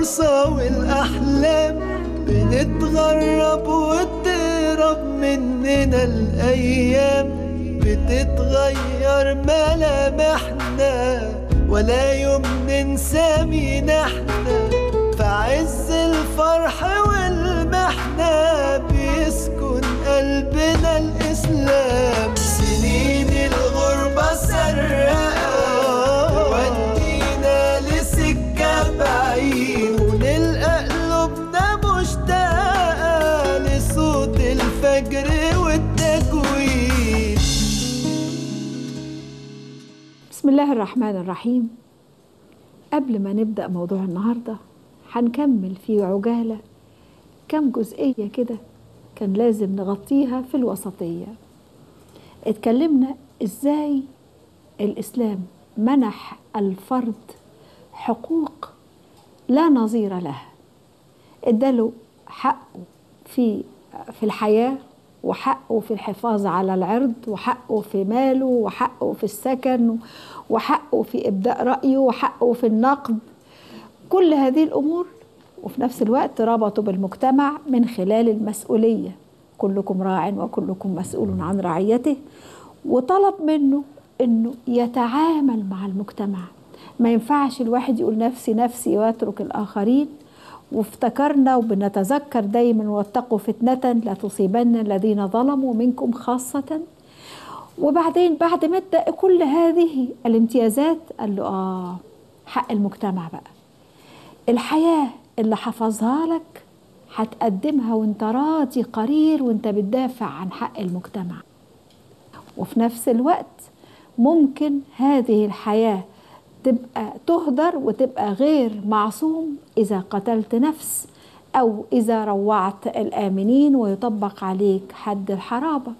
الفرصة والأحلام بنتغرب وتهرب مننا الأيام بتتغير ملامحنا ولا يوم ننسى مين احنا في عز الفرح والمحنة بيسكن قلبنا الإسلام سنين الغربة سرقة ودينا لسكة بعيد ونلقى قلوبنا مشتاقة لصوت الفجر والتجويد بسم الله الرحمن الرحيم قبل ما نبدأ موضوع النهاردة هنكمل في عجالة كم جزئية كده كان لازم نغطيها في الوسطية اتكلمنا ازاي الإسلام منح الفرد حقوق لا نظير لها اداله حقه في في الحياة وحقه في الحفاظ على العرض وحقه في ماله وحقه في السكن وحقه في إبداء رأيه وحقه في النقد كل هذه الأمور وفي نفس الوقت ربطوا بالمجتمع من خلال المسؤولية كلكم راع وكلكم مسؤول عن رعيته وطلب منه انه يتعامل مع المجتمع ما ينفعش الواحد يقول نفسي نفسي ويترك الاخرين وافتكرنا وبنتذكر دايما واتقوا فتنة لا تصيبن الذين ظلموا منكم خاصة وبعدين بعد ما ادى كل هذه الامتيازات قال له اه حق المجتمع بقى الحياة اللي حفظها لك هتقدمها وانت راضي قرير وانت بتدافع عن حق المجتمع وفي نفس الوقت ممكن هذه الحياة تبقى تهدر وتبقى غير معصوم إذا قتلت نفس أو إذا روعت الآمنين ويطبق عليك حد الحرابة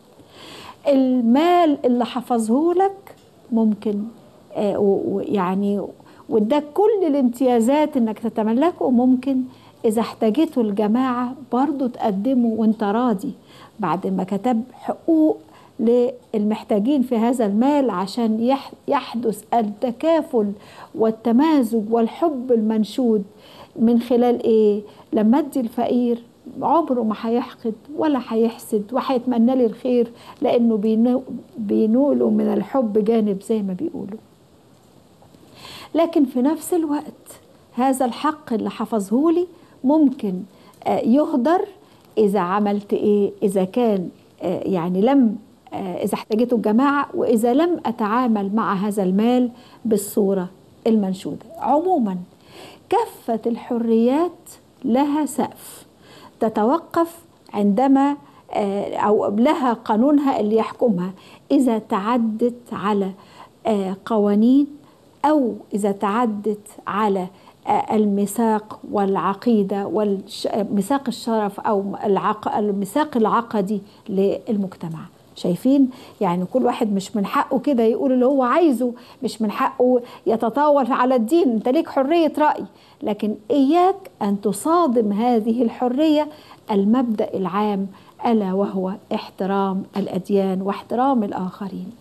المال اللي حفظه لك ممكن آه يعني واداك كل الامتيازات انك تتملكه وممكن اذا احتاجته الجماعة برضو تقدمه وانت راضي بعد ما كتب حقوق للمحتاجين في هذا المال عشان يحدث التكافل والتمازج والحب المنشود من خلال ايه لما ادي الفقير عمره ما هيحقد ولا هيحسد وهيتمنى لي الخير لانه بينوله من الحب جانب زي ما بيقولوا لكن في نفس الوقت هذا الحق اللي حفظه لي ممكن يهدر اذا عملت ايه اذا كان يعني لم إذا احتاجته الجماعة وإذا لم أتعامل مع هذا المال بالصورة المنشودة عموما كافة الحريات لها سقف تتوقف عندما أو لها قانونها اللي يحكمها إذا تعدت على قوانين أو إذا تعدت على الميثاق والعقيدة والميثاق الشرف أو الميثاق العقدي للمجتمع شايفين يعني كل واحد مش من حقه كده يقول اللي هو عايزه مش من حقه يتطاول على الدين انت ليك حرية رأي لكن إياك أن تصادم هذه الحرية المبدأ العام ألا وهو احترام الأديان واحترام الآخرين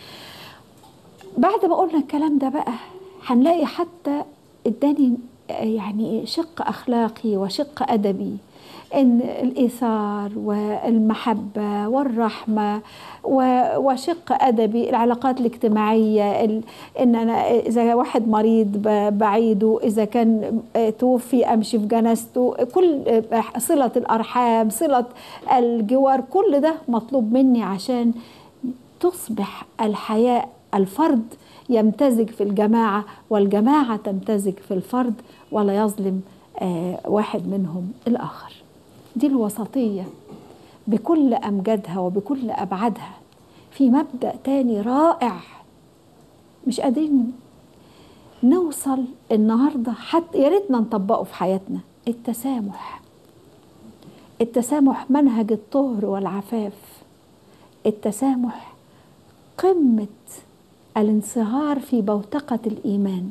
بعد ما قلنا الكلام ده بقى هنلاقي حتى اداني يعني شق أخلاقي وشق أدبي ان الايثار والمحبه والرحمه وشق ادبي العلاقات الاجتماعيه ان انا اذا واحد مريض بعيده اذا كان توفي امشي في جنازته كل صله الارحام صله الجوار كل ده مطلوب مني عشان تصبح الحياه الفرد يمتزج في الجماعه والجماعه تمتزج في الفرد ولا يظلم واحد منهم الاخر دي الوسطية بكل أمجادها وبكل أبعادها في مبدأ تاني رائع مش قادرين نوصل النهاردة حتى يا ريتنا نطبقه في حياتنا التسامح التسامح منهج الطهر والعفاف التسامح قمة الانصهار في بوتقة الإيمان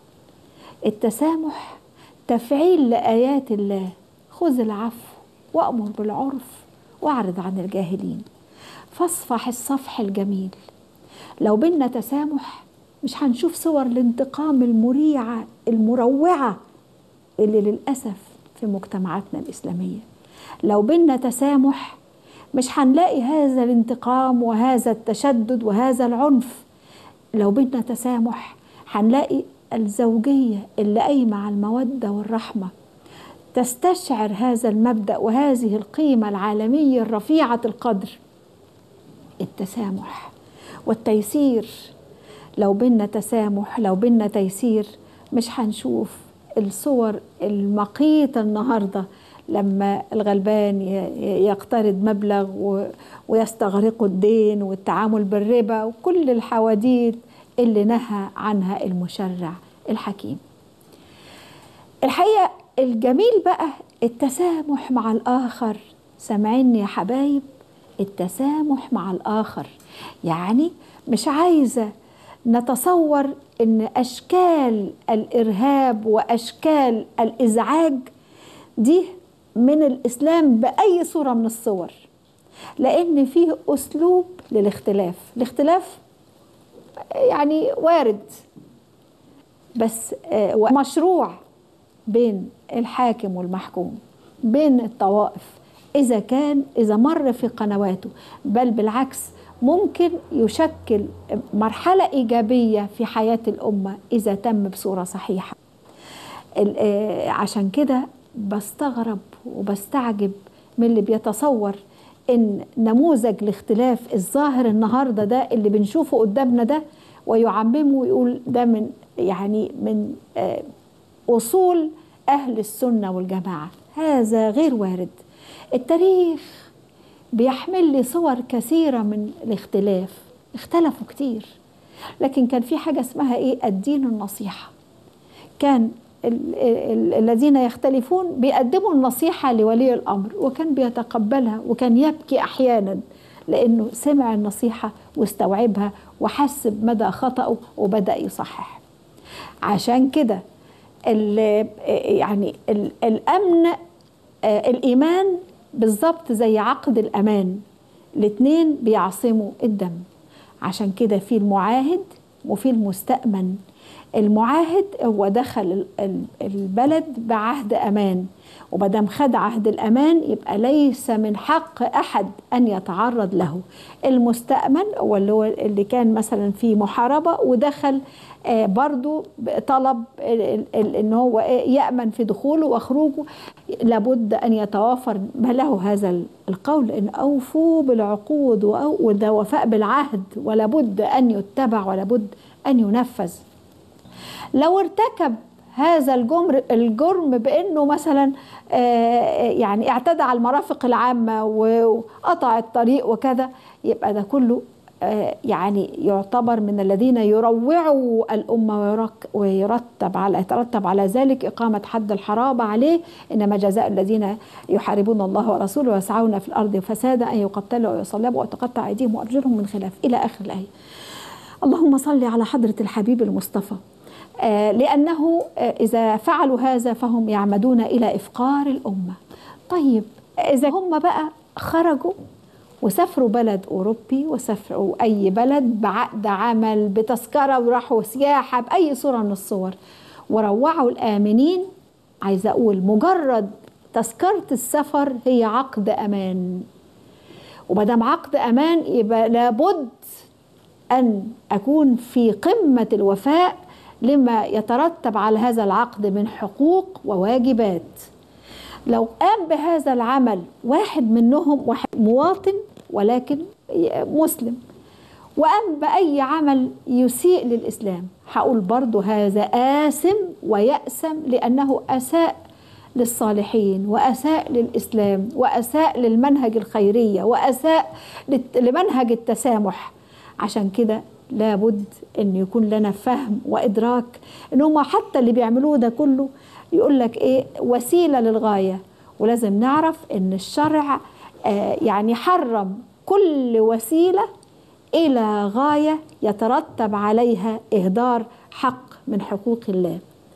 التسامح تفعيل لآيات الله خذ العفو وأمر بالعرف واعرض عن الجاهلين فاصفح الصفح الجميل لو بينا تسامح مش هنشوف صور الانتقام المريعة المروعة اللي للأسف في مجتمعاتنا الإسلامية لو بينا تسامح مش هنلاقي هذا الانتقام وهذا التشدد وهذا العنف لو بدنا تسامح هنلاقي الزوجية اللي قايمة على المودة والرحمة تستشعر هذا المبدأ وهذه القيمة العالمية الرفيعة القدر التسامح والتيسير لو بينا تسامح لو بينا تيسير مش هنشوف الصور المقيتة النهارده لما الغلبان يقترض مبلغ ويستغرقوا الدين والتعامل بالربا وكل الحواديت اللي نهى عنها المشرع الحكيم الحقيقة الجميل بقى التسامح مع الآخر سامعيني يا حبايب التسامح مع الآخر يعني مش عايزة نتصور ان اشكال الارهاب واشكال الازعاج دي من الاسلام باي صوره من الصور لان فيه اسلوب للاختلاف الاختلاف يعني وارد بس مشروع بين الحاكم والمحكوم بين الطوائف اذا كان اذا مر في قنواته بل بالعكس ممكن يشكل مرحله ايجابيه في حياه الامه اذا تم بصوره صحيحه عشان كده بستغرب وبستعجب من اللي بيتصور ان نموذج الاختلاف الظاهر النهارده ده اللي بنشوفه قدامنا ده ويعممه ويقول ده من يعني من اصول اهل السنه والجماعه هذا غير وارد التاريخ بيحمل لي صور كثيره من الاختلاف اختلفوا كتير لكن كان في حاجه اسمها ايه الدين النصيحه كان ال ال الذين يختلفون بيقدموا النصيحة لولي الأمر وكان بيتقبلها وكان يبكي أحيانا لأنه سمع النصيحة واستوعبها وحس بمدى خطأه وبدأ يصحح عشان كده يعني ال الأمن الإيمان بالظبط زي عقد الأمان الاتنين بيعصموا الدم عشان كده في المعاهد وفي المستأمن المعاهد هو دخل البلد بعهد امان ومادام خد عهد الامان يبقى ليس من حق احد ان يتعرض له المستامن هو اللي هو اللي كان مثلا في محاربه ودخل برضو طلب ان هو يامن في دخوله وخروجه لابد ان يتوافر ما له هذا القول ان اوفوا بالعقود وده وفاء بالعهد ولابد ان يتبع ولابد ان ينفذ لو ارتكب هذا الجرم الجرم بانه مثلا يعني اعتدى على المرافق العامه وقطع الطريق وكذا يبقى ده كله يعني يعتبر من الذين يروعوا الامه ويرتب على يترتب على ذلك اقامه حد الحرابه عليه انما جزاء الذين يحاربون الله ورسوله ويسعون في الارض فسادا ان يقتلوا ويصلبوا وتقطع ايديهم وارجلهم من خلاف الى اخر الايه. اللهم صل على حضره الحبيب المصطفى. آه لأنه آه إذا فعلوا هذا فهم يعمدون إلى إفقار الأمة طيب إذا هم بقى خرجوا وسافروا بلد أوروبي وسافروا أي بلد بعقد عمل بتذكرة وراحوا سياحة بأي صورة من الصور وروعوا الآمنين عايزة أقول مجرد تذكرة السفر هي عقد أمان ومادام عقد أمان يبقى لابد أن أكون في قمة الوفاء لما يترتب على هذا العقد من حقوق وواجبات لو قام بهذا العمل واحد منهم واحد مواطن ولكن مسلم وقام بأي عمل يسيء للإسلام هقول برضو هذا آثم ويأسم لأنه أساء للصالحين وأساء للإسلام وأساء للمنهج الخيرية وأساء لمنهج التسامح عشان كده لابد ان يكون لنا فهم وادراك ان هم حتى اللي بيعملوه ده كله يقول لك ايه وسيله للغايه ولازم نعرف ان الشرع آه يعني حرم كل وسيله الى غايه يترتب عليها اهدار حق من حقوق الله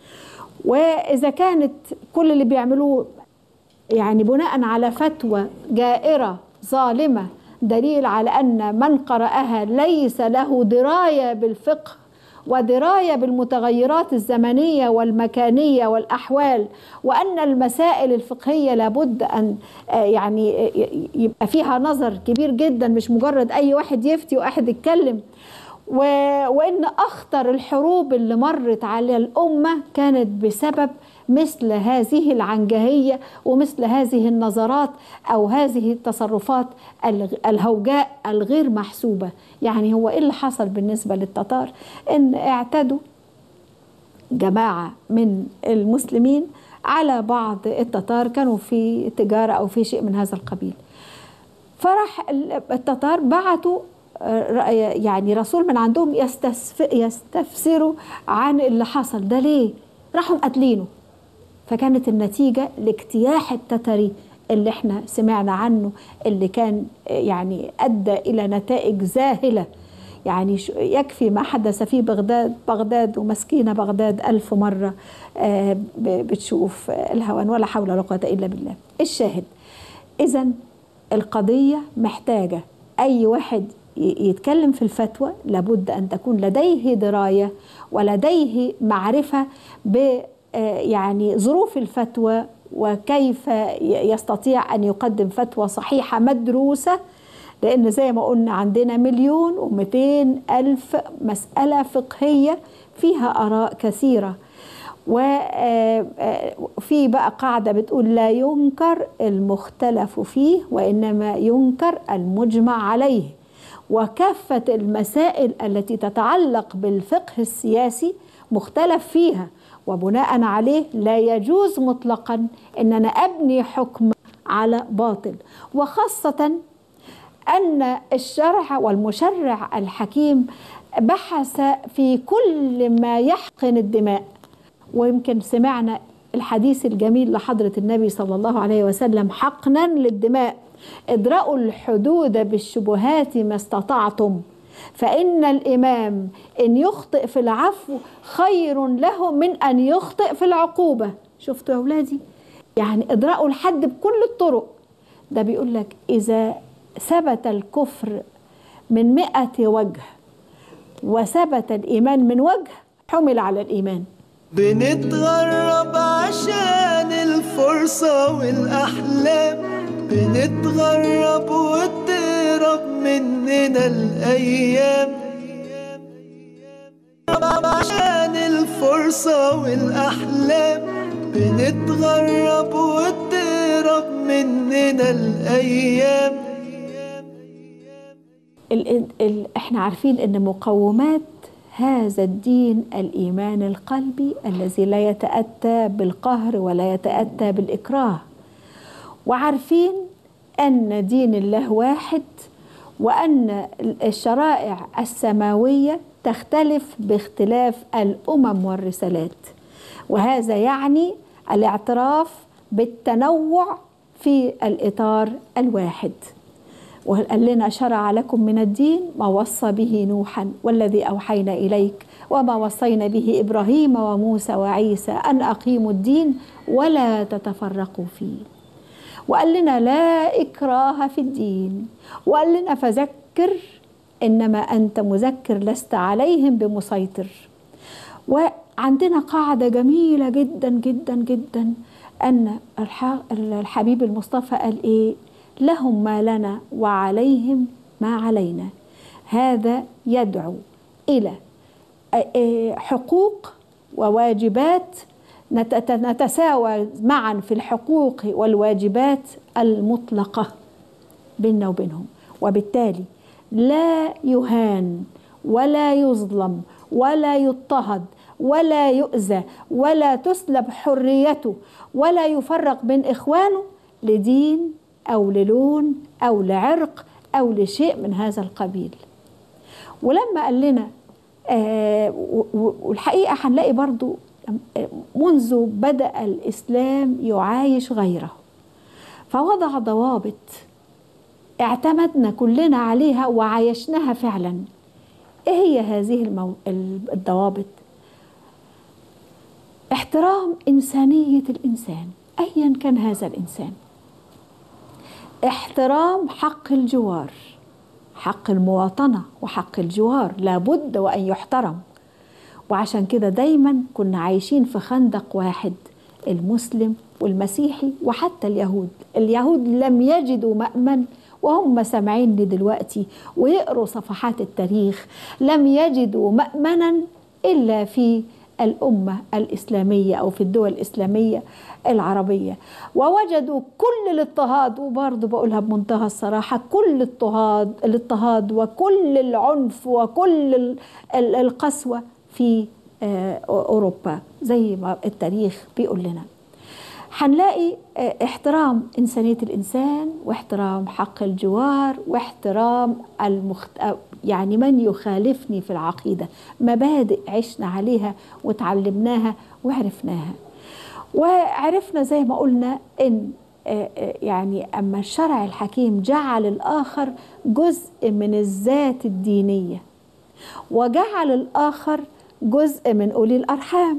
واذا كانت كل اللي بيعملوه يعني بناء على فتوى جائره ظالمه دليل على ان من قراها ليس له درايه بالفقه ودرايه بالمتغيرات الزمنيه والمكانيه والاحوال وان المسائل الفقهيه لابد ان آه، يعني آه، يبقى فيها نظر كبير جدا مش مجرد اي واحد يفتي واحد يتكلم و... وان اخطر الحروب اللي مرت على الامه كانت بسبب مثل هذه العنجهيه ومثل هذه النظرات او هذه التصرفات الغ- الهوجاء الغير محسوبه يعني هو ايه اللي حصل بالنسبه للتتار ان اعتدوا جماعه من المسلمين على بعض التتار كانوا في تجاره او في شيء من هذا القبيل فراح ال- التتار بعتوا آه، يعني رسول من عندهم يستسف- يستفسروا عن اللي حصل ده ليه راحوا قاتلينه فكانت النتيجة الاجتياح التتري اللي احنا سمعنا عنه اللي كان آه، يعني أدى إلى نتائج ذاهلة يعني ش- يكفي ما حدث في بغداد بغداد ومسكينة بغداد ألف مرة آه، ب- بتشوف آه، الهوان ولا حول ولا قوة إلا بالله الشاهد إذا القضية محتاجة أي واحد ي- يتكلم في الفتوى لابد أن تكون لديه دراية ولديه معرفة ب آه، يعني ظروف الفتوى وكيف ي- يستطيع أن يقدم فتوى صحيحة مدروسة لأن زي ما قلنا عندنا مليون ومئتين ألف مسألة فقهية فيها آراء كثيرة وفي بقى قاعدة بتقول لا ينكر المختلف فيه وإنما ينكر المجمع عليه وكافة المسائل التي تتعلق بالفقه السياسي مختلف فيها وبناء عليه لا يجوز مطلقا ان انا ابني حكم على باطل وخاصه ان الشرع والمشرع الحكيم بحث في كل ما يحقن الدماء ويمكن سمعنا الحديث الجميل لحضرة النبي صلى الله عليه وسلم حقنا للدماء ادرأوا الحدود بالشبهات ما استطعتم فإن الإمام إن يخطئ في العفو خير له من أن يخطئ في العقوبة شفتوا يا أولادي يعني ادرأوا الحد بكل الطرق ده بيقول لك إذا ثبت الكفر من مئة وجه وثبت الإيمان من وجه حمل على الإيمان بنتغرب عشان الفرصة والأحلام بنتغرب وتهرب مننا الأيام عشان الفرصة والأحلام بنتغرب وتهرب مننا الأيام ال ال احنا عارفين ان مقومات هذا الدين الايمان القلبي الذي لا يتاتى بالقهر ولا يتاتى بالاكراه وعارفين ان دين الله واحد وان الشرائع السماويه تختلف باختلاف الامم والرسالات وهذا يعني الاعتراف بالتنوع في الاطار الواحد وقال لنا شرع لكم من الدين ما وصى به نوحا والذي اوحينا اليك وما وصينا به ابراهيم وموسى وعيسى ان اقيموا الدين ولا تتفرقوا فيه وقال لنا لا اكراه في الدين وقال لنا فذكر انما انت مذكر لست عليهم بمسيطر وعندنا قاعده جميله جدا جدا جدا ان الحبيب المصطفى قال ايه لهم ما لنا وعليهم ما علينا هذا يدعو الى حقوق وواجبات نتساوى معا في الحقوق والواجبات المطلقه بيننا وبينهم وبالتالي لا يهان ولا يظلم ولا يضطهد ولا يؤذى ولا تسلب حريته ولا يفرق بين اخوانه لدين او للون او لعرق او لشيء من هذا القبيل ولما قال لنا آه والحقيقه هنلاقي برضو منذ بدا الاسلام يعايش غيره فوضع ضوابط اعتمدنا كلنا عليها وعايشناها فعلا ايه هي هذه المو... الضوابط احترام انسانيه الانسان ايا كان هذا الانسان احترام حق الجوار حق المواطنه وحق الجوار لابد وان يحترم وعشان كده دايما كنا عايشين في خندق واحد المسلم والمسيحي وحتى اليهود اليهود لم يجدوا مأمن وهم سامعين دلوقتي ويقروا صفحات التاريخ لم يجدوا مأمنا إلا في الأمة الإسلامية أو في الدول الإسلامية العربية ووجدوا كل الاضطهاد وبرضه بقولها بمنتهى الصراحة كل الاضطهاد الاضطهاد وكل العنف وكل القسوة في أوروبا زي ما التاريخ بيقول لنا هنلاقي احترام إنسانية الإنسان واحترام حق الجوار واحترام المخت... يعني من يخالفني في العقيدة مبادئ عشنا عليها وتعلمناها وعرفناها وعرفنا زي ما قلنا إن يعني أما الشرع الحكيم جعل الآخر جزء من الذات الدينية وجعل الآخر جزء من أولي الأرحام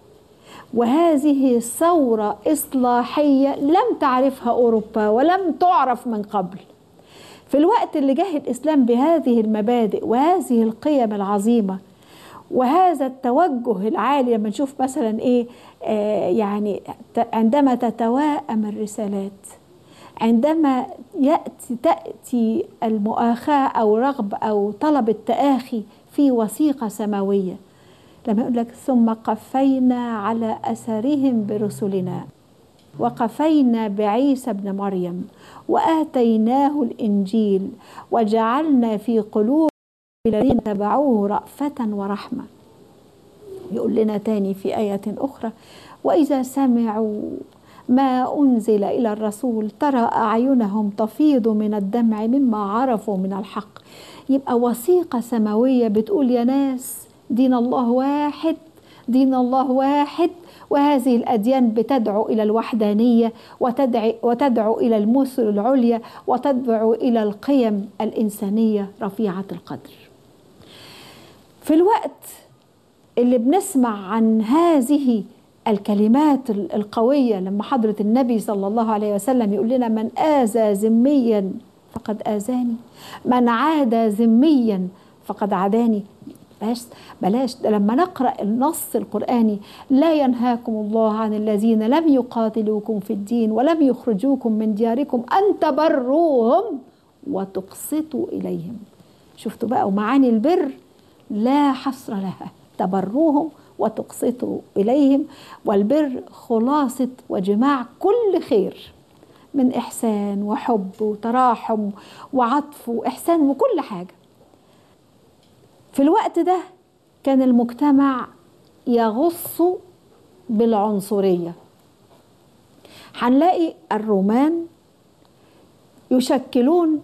وهذه ثورة إصلاحية لم تعرفها أوروبا ولم تعرف من قبل في الوقت اللي جه الإسلام بهذه المبادئ وهذه القيم العظيمة وهذا التوجه العالي لما نشوف مثلا ايه آه يعني عندما تتواءم الرسالات عندما ياتي تاتي المؤاخاه او رغب او طلب التآخي في وثيقه سماويه لما يقول لك ثم قفينا على اثرهم برسلنا وقفينا بعيسى ابن مريم واتيناه الانجيل وجعلنا في قلوب الذين تبعوه رأفة ورحمة يقول لنا تاني في آية أخرى وإذا سمعوا ما أنزل إلى الرسول ترى أعينهم تفيض من الدمع مما عرفوا من الحق يبقى وثيقة سماوية بتقول يا ناس دين الله واحد دين الله واحد وهذه الأديان بتدعو إلى الوحدانية وتدعو, وتدعو إلى المثل العليا وتدعو إلى القيم الإنسانية رفيعة القدر في الوقت اللي بنسمع عن هذه الكلمات القوية لما حضرة النبي صلى الله عليه وسلم يقول لنا من آذى ذميا فقد آذاني من عاد ذميا فقد عاداني بس بلاش لما نقرأ النص القرآني لا ينهاكم الله عن الذين لم يقاتلوكم في الدين ولم يخرجوكم من دياركم أن تبروهم وتقسطوا إليهم شفتوا بقى ومعاني البر لا حصر لها تبروهم وتقسطوا إليهم والبر خلاصة وجماع كل خير من إحسان وحب وتراحم وعطف وإحسان وكل حاجة في الوقت ده كان المجتمع يغص بالعنصرية هنلاقي الرومان يشكلون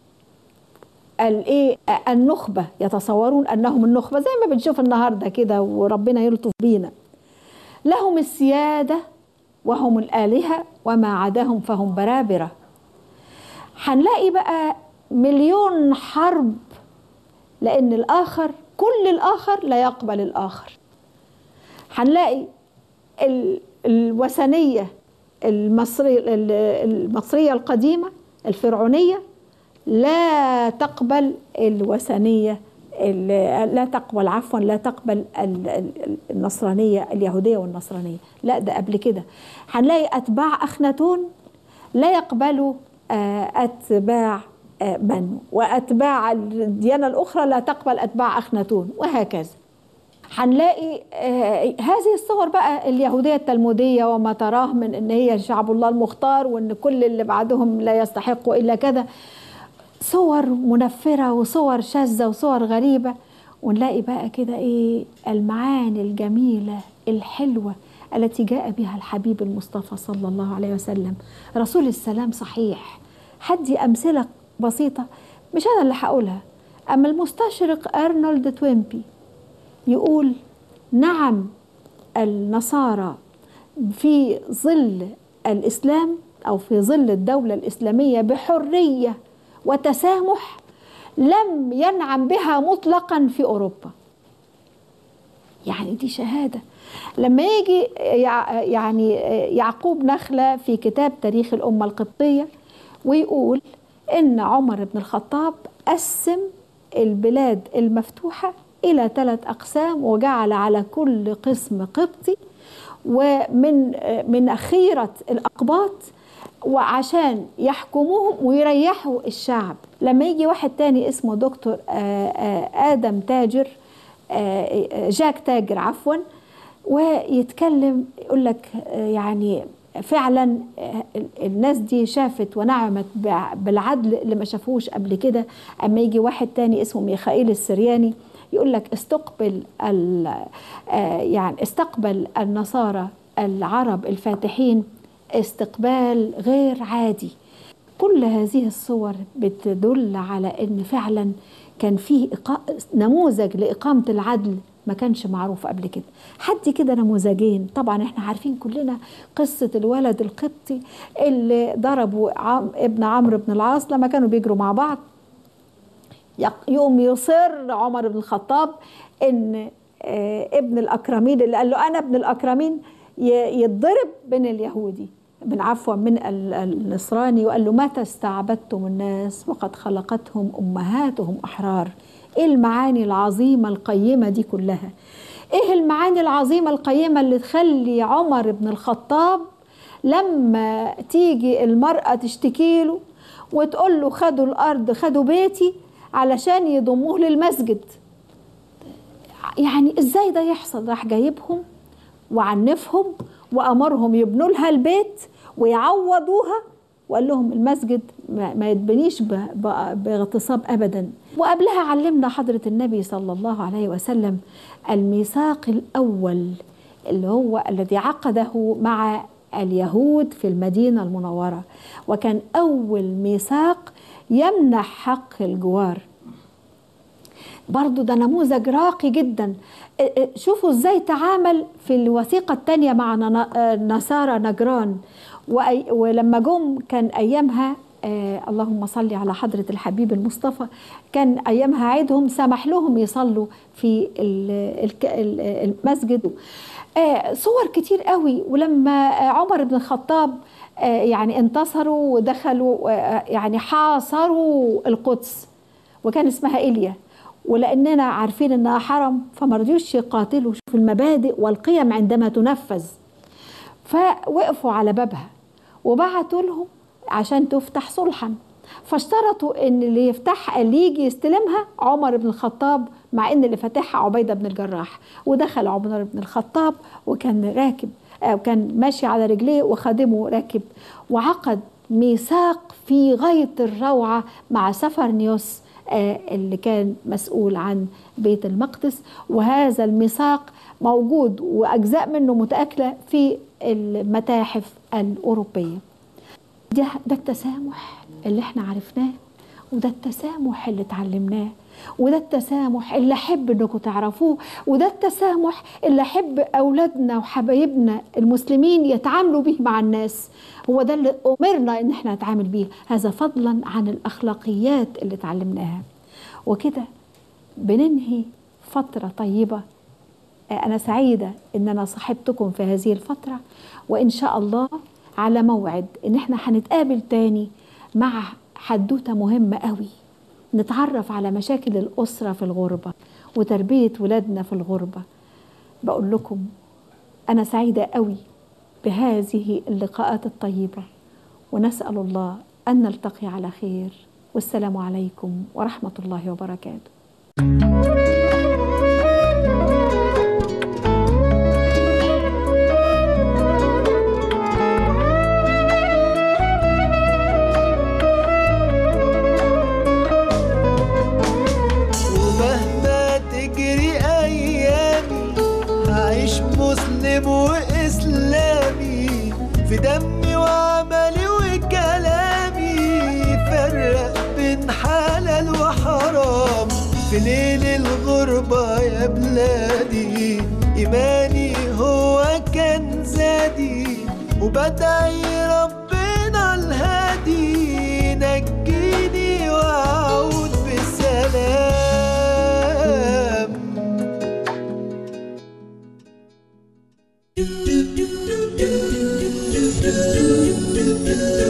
الايه النخبه يتصورون انهم النخبه زي ما بنشوف النهارده كده وربنا يلطف بينا لهم السياده وهم الالهه وما عداهم فهم برابره هنلاقي بقى مليون حرب لان الاخر كل الاخر لا يقبل الاخر هنلاقي الوثنيه المصري المصريه القديمه الفرعونيه لا تقبل الوثنية لا تقبل عفوا لا تقبل النصرانية اليهودية والنصرانية لا ده قبل كده هنلاقي أتباع أخناتون لا يقبلوا أتباع منو وأتباع الديانة الأخرى لا تقبل أتباع أخناتون وهكذا هنلاقي هذه الصور بقى اليهودية التلمودية وما تراه من ان هي شعب الله المختار وان كل اللي بعدهم لا يستحقوا الا كذا صور منفرة وصور شاذة وصور غريبة ونلاقي بقى كده ايه المعاني الجميلة الحلوة التي جاء بها الحبيب المصطفى صلى الله عليه وسلم رسول السلام صحيح هدي أمثلة بسيطة مش أنا اللي هقولها أما المستشرق أرنولد تويمبي يقول نعم النصارى في ظل الإسلام أو في ظل الدولة الإسلامية بحرية وتسامح لم ينعم بها مطلقا في اوروبا يعني دي شهاده لما يجي يعني يعقوب نخله في كتاب تاريخ الامه القبطيه ويقول ان عمر بن الخطاب قسم البلاد المفتوحه إلى ثلاث أقسام وجعل على كل قسم قبطي ومن من خيرة الأقباط وعشان يحكموهم ويريحوا الشعب لما يجي واحد تاني اسمه دكتور آدم تاجر جاك تاجر عفوا ويتكلم يقول لك يعني فعلا الناس دي شافت ونعمت بالعدل اللي ما شافوش قبل كده اما يجي واحد تاني اسمه ميخائيل السرياني يقول لك استقبل يعني استقبل النصارى العرب الفاتحين استقبال غير عادي كل هذه الصور بتدل على ان فعلا كان فيه نموذج لاقامه العدل ما كانش معروف قبل كده حد كده نموذجين طبعا احنا عارفين كلنا قصة الولد القبطي اللي ضربوا ابن عمرو بن العاص لما كانوا بيجروا مع بعض يقوم يصر عمر بن الخطاب ان ابن الاكرمين اللي قال له انا ابن الاكرمين يتضرب من اليهودي من عفوا من النصراني وقال له متى استعبدتم الناس وقد خلقتهم امهاتهم احرار ايه المعاني العظيمه القيمه دي كلها ايه المعاني العظيمه القيمه اللي تخلي عمر بن الخطاب لما تيجي المراه تشتكي له وتقول له خدوا الارض خدوا بيتي علشان يضموه للمسجد يعني ازاي ده يحصل راح جايبهم وعنفهم وامرهم يبنوا لها البيت ويعوضوها وقال لهم المسجد ما يتبنيش باغتصاب ابدا وقبلها علمنا حضره النبي صلى الله عليه وسلم الميثاق الاول اللي هو الذي عقده مع اليهود في المدينه المنوره وكان اول ميثاق يمنح حق الجوار برضو ده نموذج راقي جدا شوفوا ازاي تعامل في الوثيقة الثانية مع نصارى نجران ولما جم كان أيامها آه اللهم صل على حضرة الحبيب المصطفى كان أيامها عيدهم سمح لهم يصلوا في المسجد آه صور كتير قوي ولما عمر بن الخطاب آه يعني انتصروا ودخلوا يعني حاصروا القدس وكان اسمها إيليا ولاننا عارفين انها حرم فما رضيوش يقاتلوا شوف المبادئ والقيم عندما تنفذ فوقفوا على بابها وبعتوا لهم عشان تفتح صلحا فاشترطوا ان اللي يفتحها اللي يجي يستلمها عمر بن الخطاب مع ان اللي فاتحها عبيده بن الجراح ودخل عمر بن الخطاب وكان راكب وكان ماشي على رجليه وخادمه راكب وعقد ميثاق في غايه الروعه مع سفرنيوس اللي كان مسؤول عن بيت المقدس وهذا الميثاق موجود واجزاء منه متاكله في المتاحف الاوروبيه ده, ده التسامح اللي احنا عرفناه وده التسامح اللي اتعلمناه وده التسامح اللي احب انكم تعرفوه وده التسامح اللي احب اولادنا وحبايبنا المسلمين يتعاملوا به مع الناس هو ده اللي امرنا ان احنا نتعامل بيه هذا فضلا عن الاخلاقيات اللي اتعلمناها وكده بننهي فتره طيبه انا سعيده ان انا صاحبتكم في هذه الفتره وان شاء الله على موعد ان احنا هنتقابل تاني مع حدوته مهمه قوي نتعرف على مشاكل الأسرة في الغربة وتربية ولادنا في الغربة بقول لكم أنا سعيدة قوي بهذه اللقاءات الطيبة ونسأل الله أن نلتقي على خير والسلام عليكم ورحمة الله وبركاته ومهما تجري ايامي هعيش مسلم واسلامي في دمي وعملي وكلامي فرق بين حلال وحرام في ليل الغربة يا بلادي إيماني هو كان زادي وبدعي ربنا الهادي نجيني وأعود بسلام